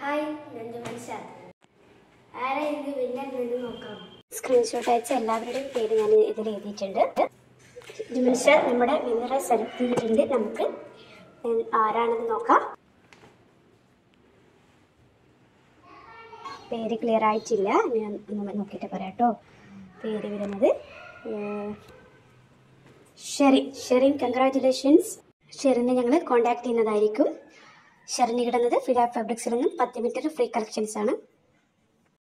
hi Nandu മനസ്സാർ ആരാ ഇത് winner നിന്ന് നോക്കാം സ്ക്രീൻഷോട്ട് അയച്ച എല്ലാവരുടെയും പേര് ഞാൻ ഇതിൽ എഴുതിയിട്ടുണ്ട് ജിമിൻഷാർ നമ്മുടെ വിന്നറെ സെലക്ട് ചെയ്തിട്ടുണ്ട് നമുക്ക് ഉം, ആരാണെന്ന് നോക്കാം പേര് ക്ലിയർ ആയിട്ടില്ല ഞാൻ ഒന്ന് നോക്കിയിട്ട് പറയാം കേട്ടോ പേര് വരുന്നത് ഏർ, ഷെറിൻ ഷെറിൻ കൺഗ്രാറ്റുലേഷൻസ് ഷെറിനെ ഞങ്ങൾ കോൺടാക്ട് ചെയ്യുന്നതായിരിക്കും ഷെറിന് കിട്ടുന്നത് ഫിഡ ഫാബ്രിക്സിൽ നിന്നും പത്ത് മീറ്റർ ഫ്രീ കളക്ഷൻസ് ആണ്